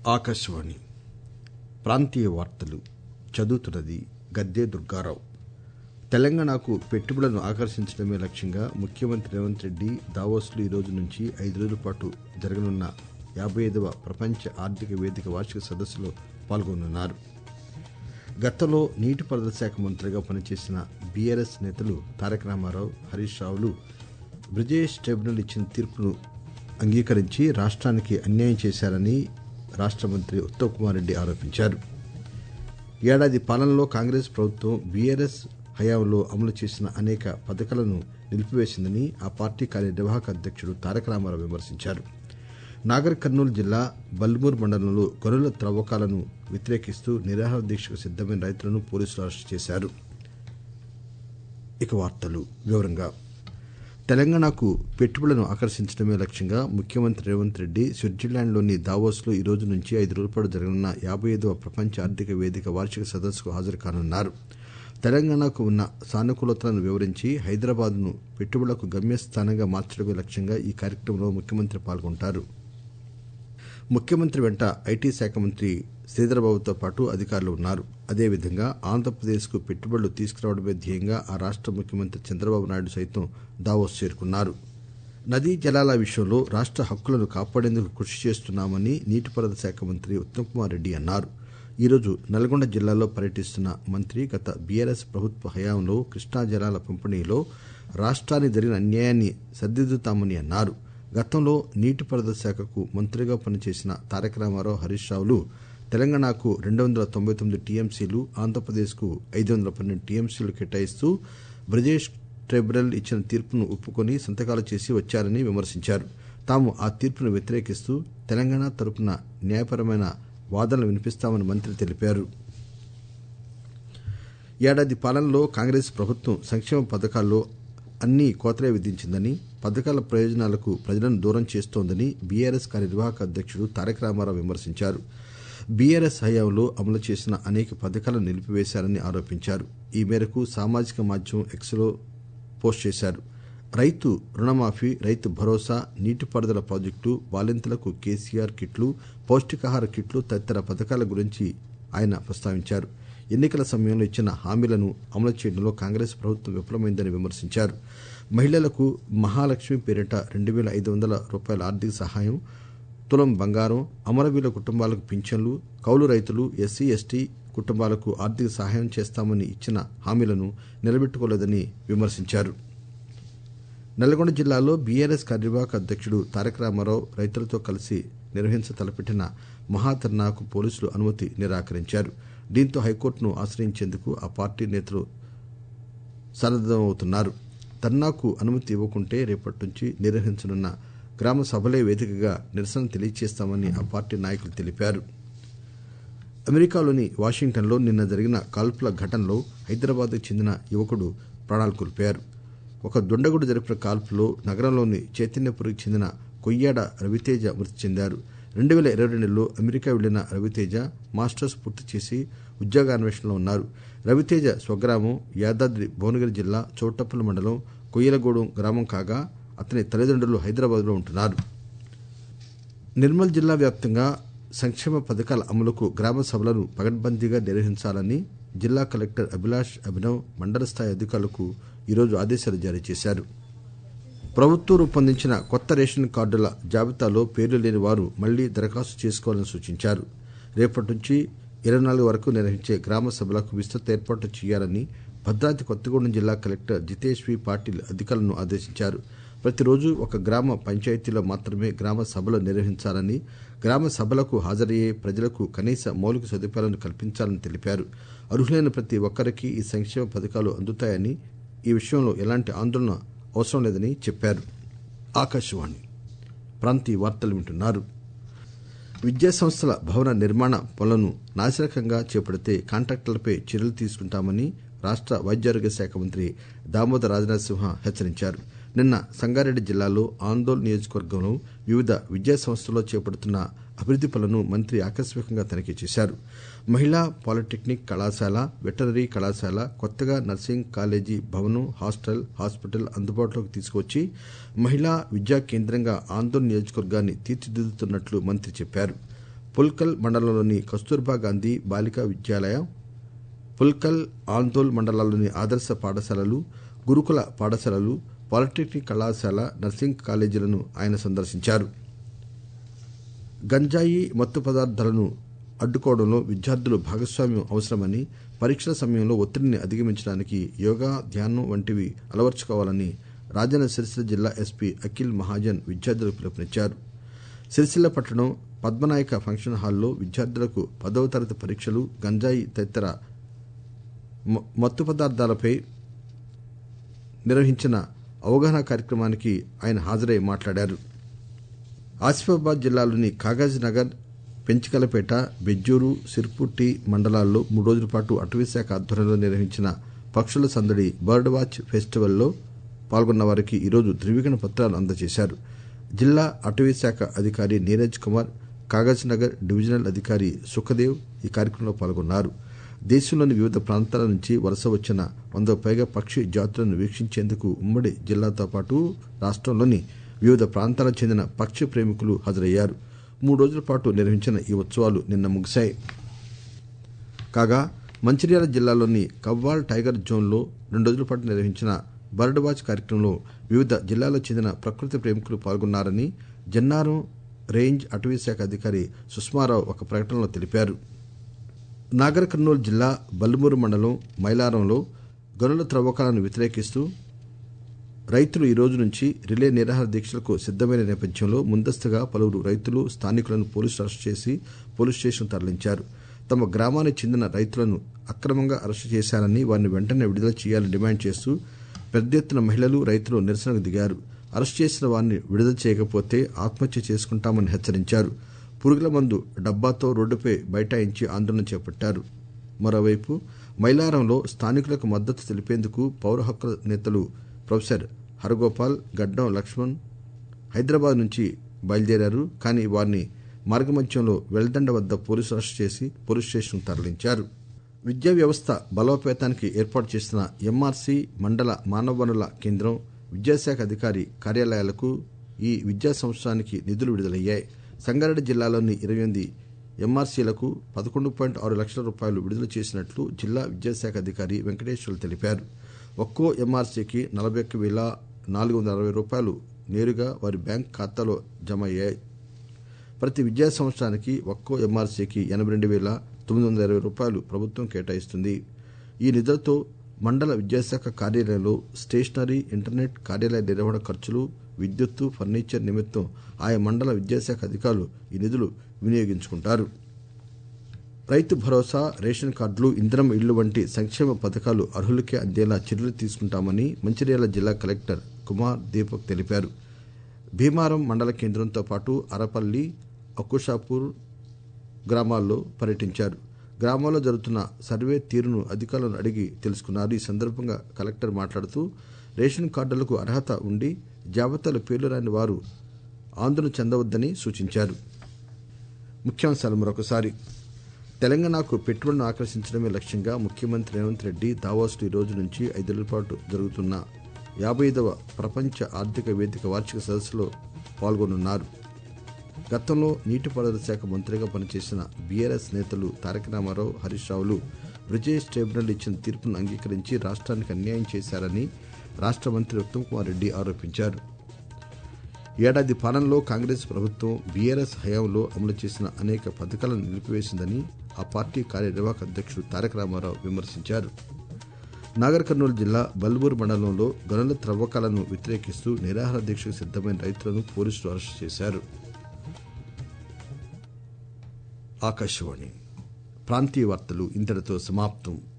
ఆకాశవాణి ప్రాంతీయ వార్తలు చదువుతున్నది గద్దే దుర్గారావు తెలంగాణకు పెట్టుబడులను ఆకర్షించడమే లక్ష్యంగా ముఖ్యమంత్రి రేవంత్ రెడ్డి దావోస్లో ఈ రోజు నుంచి ఐదు రోజుల పాటు జరగనున్న యాభై ఐదవ ప్రపంచ ఆర్థిక వేదిక వార్షిక సదస్సులో పాల్గొనున్నారు గతంలో నీటిపారుదల శాఖ మంత్రిగా పనిచేసిన బీఆర్ఎస్ నేతలు తారక రామారావు హరీష్ రావులు బ్రిజేష్ ట్రిబ్యునల్ ఇచ్చిన తీర్పును అంగీకరించి రాష్ట్రానికి అన్యాయం చేశారని రాష్ట్ర మంత్రి ఉత్తమ్ కుమార్ రెడ్డి ఆరోపించారు ఏడాది పాలనలో కాంగ్రెస్ ప్రభుత్వం బీఆర్ఎస్ హయాంలో అమలు చేసిన అనేక పథకాలను నిలిపివేసిందని ఆ పార్టీ కార్యనిర్వాహక అధ్యక్షుడు తారక రామారావు విమర్శించారు నాగర్ కర్నూలు జిల్లా బల్మూర్ మండలంలో గొర్రెల త్రవ్వకాలను వ్యతిరేకిస్తూ నిరాహార దీక్షకు సిద్దమైన రైతులను పోలీసులు అరెస్టు చేశారు ఇక వార్తలు వివరంగా తెలంగాణకు పెట్టుబడులను ఆకర్షించడమే లక్ష్యంగా ముఖ్యమంత్రి రేవంత్ రెడ్డి స్విట్జర్లాండ్లోని దావోస్లో ఈ రోజు నుంచి ఐదు రోజుల పాటు జరగనున్న యాభై ఐదవ ప్రపంచ ఆర్థిక వేదిక వార్షిక సదస్సుకు హాజరు కానున్నారు తెలంగాణకు ఉన్న సానుకూలతలను వివరించి హైదరాబాద్ను పెట్టుబడులకు గమ్యస్థానంగా మార్చడమే లక్ష్యంగా ఈ కార్యక్రమంలో ముఖ్యమంత్రి పాల్గొంటారు ముఖ్యమంత్రి వెంట ఐటీ శాఖ మంత్రి శ్రీధరబాబుతో పాటు అధికారులు ఉన్నారు అదేవిధంగా ఆంధ్రప్రదేశ్కు పెట్టుబడులు తీసుకురావడమే ధ్యేయంగా ఆ రాష్ట ముఖ్యమంత్రి చంద్రబాబు నాయుడు సైతం దావోస్ చేరుకున్నారు నదీ జలాల విషయంలో రాష్ట హక్కులను కాపాడేందుకు కృషి చేస్తున్నామని నీటిపారుదల శాఖ మంత్రి ఉత్తమ్ కుమార్ రెడ్డి అన్నారు ఈరోజు నల్గొండ జిల్లాలో పర్యటిస్తున్న మంత్రి గత బీఆర్ఎస్ ప్రభుత్వ హయాంలో కృష్ణా జలాల పంపిణీలో రాష్ట్రానికి జరిగిన అన్యాయాన్ని సరిదిద్దుతామని అన్నారు గతంలో నీటిపారుదల శాఖకు మంత్రిగా పనిచేసిన తారక రామారావు హరీష్ రావులు తెలంగాణకు రెండు వందల తొంభై తొమ్మిది టీఎంసీలు ఆంధ్రప్రదేశ్కు ఐదు వందల పన్నెండు టీఎంసీలు కేటాయిస్తూ బ్రిజేష్ ట్రైబ్యునల్ ఇచ్చిన తీర్పును ఒప్పుకొని సంతకాలు చేసి వచ్చారని విమర్శించారు తాము ఆ తీర్పును వ్యతిరేకిస్తూ తెలంగాణ తరపున న్యాయపరమైన వాదనలు వినిపిస్తామని మంత్రి తెలిపారు ఏడాది పాలనలో కాంగ్రెస్ ప్రభుత్వం సంక్షేమ పథకాల్లో అన్ని కోతలే విధించిందని పథకాల ప్రయోజనాలకు ప్రజలను దూరం చేస్తోందని బీఆర్ఎస్ కార్యనిర్వాహక అధ్యక్షుడు తారక రామారావు విమర్శించారు బీఆర్ఎస్ హయాంలో అమలు చేసిన అనేక పథకాలను నిలిపివేశారని ఆరోపించారు ఈ మేరకు సామాజిక మాధ్యమం ఎక్స్లో పోస్ట్ చేశారు రైతు రుణమాఫీ రైతు భరోసా నీటిపారుదల ప్రాజెక్టు బాలింతలకు కేసీఆర్ కిట్లు పౌష్టికాహార కిట్లు తదితర పథకాల గురించి ఆయన ప్రస్తావించారు ఎన్నికల సమయంలో ఇచ్చిన హామీలను అమలు చేయడంలో కాంగ్రెస్ ప్రభుత్వం విఫలమైందని విమర్శించారు మహిళలకు మహాలక్ష్మి పేరిట రెండు వేల ఐదు వందల రూపాయల ఆర్థిక సహాయం తులం బంగారం అమరవీరుల కుటుంబాలకు పింఛన్లు కౌలు రైతులు ఎస్సీ ఎస్టీ కుటుంబాలకు ఆర్థిక సహాయం చేస్తామని ఇచ్చిన హామీలను నిలబెట్టుకోలేదని విమర్శించారు నల్గొండ జిల్లాలో బీఆర్ఎస్ కార్యనిర్వాహక అధ్యక్షుడు తారక రామారావు రైతులతో కలిసి నిర్వహించ తలపెట్టిన మహాధర్నాకు పోలీసులు అనుమతి నిరాకరించారు దీంతో హైకోర్టును ఆశ్రయించేందుకు ఆ పార్టీ నేతలు సన్నద్దమవుతున్నారు ధర్నాకు అనుమతి ఇవ్వకుంటే రేపటి నుంచి నిర్వహించనున్న గ్రామ సభలే వేదికగా నిరసన తెలియజేస్తామని ఆ పార్టీ నాయకులు తెలిపారు అమెరికాలోని వాషింగ్టన్లో నిన్న జరిగిన కాల్పుల ఘటనలో హైదరాబాద్కు చెందిన యువకుడు ప్రాణాలు కోల్పోయారు ఒక దుండగుడు జరిపిన కాల్పులో నగరంలోని చైతన్యపురికి చెందిన కొయ్యాడ రవితేజ మృతి చెందారు రెండు వేల ఇరవై రెండులో అమెరికా వెళ్లిన రవితేజ మాస్టర్స్ పూర్తి చేసి ఉద్యోగాన్వేషణలో ఉన్నారు రవితేజ స్వగ్రామం యాదాద్రి భువనగిరి జిల్లా చౌటప్పల మండలం కొయ్యలగూడెం గ్రామం కాగా అతని తల్లిదండ్రులు హైదరాబాద్లో ఉంటున్నారు నిర్మల్ జిల్లా వ్యాప్తంగా సంక్షేమ పథకాల అమలుకు గ్రామ సభలను పగడ్బందీగా నిర్వహించాలని జిల్లా కలెక్టర్ అభిలాష్ అభినవ్ మండల స్థాయి అధికారులకు ఈరోజు ఆదేశాలు జారీ చేశారు ప్రభుత్వం రూపొందించిన కొత్త రేషన్ కార్డుల జాబితాలో పేర్లు లేని వారు మళ్లీ దరఖాస్తు చేసుకోవాలని సూచించారు రేపటి నుంచి ఇరవై నాలుగు వరకు నిర్వహించే గ్రామ సభలకు విస్తృత ఏర్పాట్లు చేయాలని భద్రాద్రి కొత్తగూడెం జిల్లా కలెక్టర్ జితేష్ వి పాటిల్ అధికారులను ఆదేశించారు ప్రతిరోజు ఒక గ్రామ పంచాయతీలో మాత్రమే గ్రామ సభలు నిర్వహించాలని గ్రామ సభలకు హాజరయ్యే ప్రజలకు కనీస మౌలిక సదుపాయాలను కల్పించాలని తెలిపారు అర్హులైన ప్రతి ఒక్కరికి ఈ సంక్షేమ పథకాలు అందుతాయని ఈ విషయంలో ఎలాంటి ఆందోళన అవసరం లేదని చెప్పారు ఆకాశవాణి ప్రాంతీయ వార్తలు వింటున్నారు విద్యాసంస్థల భవన నిర్మాణ పనులను నాసిరకంగా చేపడితే కాంట్రాక్టర్లపై చర్యలు తీసుకుంటామని రాష్ట వైద్యారోగ్య శాఖ మంత్రి దామోదర్ రాజనరసింహ హెచ్చరించారు నిన్న సంగారెడ్డి జిల్లాలో ఆందోళ్ నియోజకవర్గంలో వివిధ విద్యాసంస్థల్లో చేపడుతున్న అభివృద్ది పనులను మంత్రి ఆకస్మికంగా తనిఖీ చేశారు మహిళా పాలిటెక్నిక్ కళాశాల వెటనరీ కళాశాల కొత్తగా నర్సింగ్ కాలేజీ భవనం హాస్టల్ హాస్పిటల్ అందుబాటులోకి తీసుకువచ్చి మహిళా విద్యా కేంద్రంగా ఆందోళన నియోజకవర్గాన్ని తీర్చిదిద్దుతున్నట్లు మంత్రి చెప్పారు పుల్కల్ మండలంలోని కస్తూర్బా గాంధీ బాలికా విద్యాలయ పుల్కల్ ఆందోల్ మండలాల్లోని ఆదర్శ పాఠశాలలు గురుకుల పాఠశాలలు పాలిటెక్నిక్ కళాశాల నర్సింగ్ కాలేజీలను ఆయన సందర్శించారు గంజాయి మత్తు పదార్థాలను అడ్డుకోవడంలో విద్యార్థులు భాగస్వామ్యం అవసరమని పరీక్షల సమయంలో ఒత్తిడిని అధిగమించడానికి యోగా ధ్యానం వంటివి అలవర్చుకోవాలని రాజన్న సిరిసిల్ల జిల్లా ఎస్పీ అఖిల్ మహాజన్ విద్యార్థులకు పిలుపునిచ్చారు సిరిసిల్ల పట్టణం పద్మనాయక ఫంక్షన్ హాల్లో విద్యార్థులకు పదవ తరగతి పరీక్షలు గంజాయి తదితర మ- మత్తు పదార్థాలపై నిర్వహించిన అవగాహన కార్యక్రమానికి ఆయన హాజరై మాట్లాడారు ఆసిఫాబాద్ జిల్లాలోని కాగజ్ నగర్ పెంచికలపేట బెజ్జూరు సిర్పుట్టి మండలాల్లో మూడు రోజుల పాటు అటవీశాఖ ఆధ్వర్యంలో నిర్వహించిన పక్షుల సందడి బర్డ్ వాచ్ ఫెస్టివల్లో పాల్గొన్న వారికి ఈరోజు ధృవీకరణ పత్రాలు అందజేశారు జిల్లా అటవీశాఖ అధికారి నీరజ్ కుమార్ కాగజ్ నగర్ డివిజనల్ అధికారి సుఖదేవ్ ఈ కార్యక్రమంలో పాల్గొన్నారు దేశంలోని వివిధ ప్రాంతాల నుంచి వలస వచ్చిన వందకు పైగా పక్షి జాతులను వీక్షించేందుకు ఉమ్మడి జిల్లాతో పాటు రాష్ట్రంలోని వివిధ ప్రాంతాలకు చెందిన పక్షి ప్రేమికులు హాజరయ్యారు మూడు రోజుల పాటు నిర్వహించిన ఈ ఉత్సవాలు నిన్న ముగిశాయి కాగా మంచిర్యాల జిల్లాలోని కవ్వాల్ టైగర్ జోన్లో రెండు రోజుల పాటు నిర్వహించిన బర్డ్ వాచ్ కార్యక్రమంలో వివిధ జిల్లాలకు చెందిన ప్రకృతి ప్రేమికులు పాల్గొన్నారని జన్నారం రేంజ్ అటవీశాఖ అధికారి సుష్మారావు ఒక ప్రకటనలో తెలిపారు నాగర్ కర్నూలు జిల్లా బల్మూరు మండలం మైలారంలో గనుల త్రవ్వకాలను వ్యతిరేకిస్తూ రైతులు ఈ రోజు నుంచి రిలే నిరాహార దీక్షలకు సిద్దమైన నేపథ్యంలో ముందస్తుగా పలువురు రైతులు స్థానికులను పోలీసులు అరెస్టు చేసి పోలీస్ స్టేషన్ తరలించారు తమ గ్రామానికి చెందిన రైతులను అక్రమంగా అరెస్టు చేశారని వారిని వెంటనే విడుదల చేయాలని డిమాండ్ చేస్తూ పెద్ద ఎత్తున మహిళలు రైతులు నిరసనకు దిగారు అరెస్టు చేసిన వారిని విడుదల చేయకపోతే ఆత్మహత్య చేసుకుంటామని హెచ్చరించారు పురుగుల మందు డబ్బాతో రోడ్డుపై బైఠాయించి ఆందోళన చేపట్టారు మరోవైపు మైలారంలో స్థానికులకు మద్దతు తెలిపేందుకు పౌర హక్కుల నేతలు ప్రొఫెసర్ హరగోపాల్ గడ్డం లక్ష్మణ్ హైదరాబాద్ నుంచి బయలుదేరారు కానీ వారిని మార్గమధ్యంలో వెల్దండ వద్ద పోలీసులు అరెస్టు చేసి పోలీస్ స్టేషన్ తరలించారు విద్యా వ్యవస్థ బలోపేతానికి ఏర్పాటు చేసిన ఎంఆర్సీ మండల మానవ వనరుల కేంద్రం విద్యాశాఖ అధికారి కార్యాలయాలకు ఈ విద్యా సంవత్సరానికి నిధులు విడుదలయ్యాయి సంగారెడ్డి జిల్లాలోని ఇరవై ఎనిమిది ఎంఆర్సీలకు పదకొండు పాయింట్ ఆరు లక్షల రూపాయలు విడుదల చేసినట్లు జిల్లా విద్యాశాఖ అధికారి వెంకటేశ్వర్లు తెలిపారు ఒక్కో ఎంఆర్సీకి నలభై ఒక్క వేల నాలుగు వందల అరవై రూపాయలు నేరుగా వారి బ్యాంక్ ఖాతాలో జమ అయ్యాయి ప్రతి విద్యా సంవత్సరానికి ఒక్కో ఎంఆర్సీకి ఎనభై రెండు వేల తొమ్మిది వందల ఇరవై రూపాయలు ప్రభుత్వం కేటాయిస్తుంది ఈ నిధులతో మండల విద్యాశాఖ కార్యాలయంలో స్టేషనరీ ఇంటర్నెట్ కార్యాలయ నిర్వహణ ఖర్చులు విద్యుత్తు ఫర్నిచర్ నిమిత్తం ఆయా మండల విద్యాశాఖ అధికారులు ఈ నిధులు వినియోగించుకుంటారు రైతు భరోసా రేషన్ కార్డులు ఇందిరం ఇళ్లు వంటి సంక్షేమ పథకాలు అర్హులకే అందేలా చర్యలు తీసుకుంటామని మంచిర్యాల జిల్లా కలెక్టర్ కుమార్ దీపక్ తెలిపారు భీమారం మండల కేంద్రంతో పాటు అరపల్లి అకుషాపూర్ గ్రామాల్లో పర్యటించారు గ్రామాల్లో జరుగుతున్న సర్వే తీరును అధికారులను అడిగి తెలుసుకున్నారు ఈ సందర్భంగా కలెక్టర్ మాట్లాడుతూ రేషన్ కార్డులకు అర్హత ఉండి జాబితాలో పేర్లు రాని వారు ఆందోళన చెందవద్దని సూచించారు ముఖ్యాంశాలు మరొకసారి తెలంగాణకు పెట్టుబడులను ఆకర్షించడమే లక్ష్యంగా ముఖ్యమంత్రి రేవంత్ రెడ్డి దావోస్లో ఈ రోజు నుంచి ఐదేళ్ల పాటు జరుగుతున్న యాభై ఐదవ ప్రపంచ ఆర్థిక వేదిక వార్షిక సదస్సులో పాల్గొనున్నారు గతంలో నీటిపారుదల శాఖ మంత్రిగా పనిచేసిన బీఆర్ఎస్ నేతలు తారక రామారావు హరీష్ రావులు బ్రిజేష్ ట్రిబ్యునల్ ఇచ్చిన తీర్పును అంగీకరించి రాష్ట్రానికి అన్యాయం చేశారని రాష్ట్ర మంత్రి ఉత్తమ్ కుమార్ రెడ్డి ఆరోపించారు ఏడాది పాలనలో కాంగ్రెస్ ప్రభుత్వం బీఆర్ఎస్ హయాంలో అమలు చేసిన అనేక పథకాలను నిలిపివేసిందని ఆ పార్టీ కార్యనిర్వాహక అధ్యక్షుడు తారక రామారావు విమర్శించారు నాగర్ కర్నూలు జిల్లా బల్బూర్ మండలంలో గనుల త్రవ్వకాలను వ్యతిరేకిస్తూ నిరాహార దీక్షకు సిద్దమైన రైతులను పోలీసులు అరెస్టు చేశారు ఆకాశవాణి ప్రాంతీయ వార్తలు ఇంతటితో సమాప్తం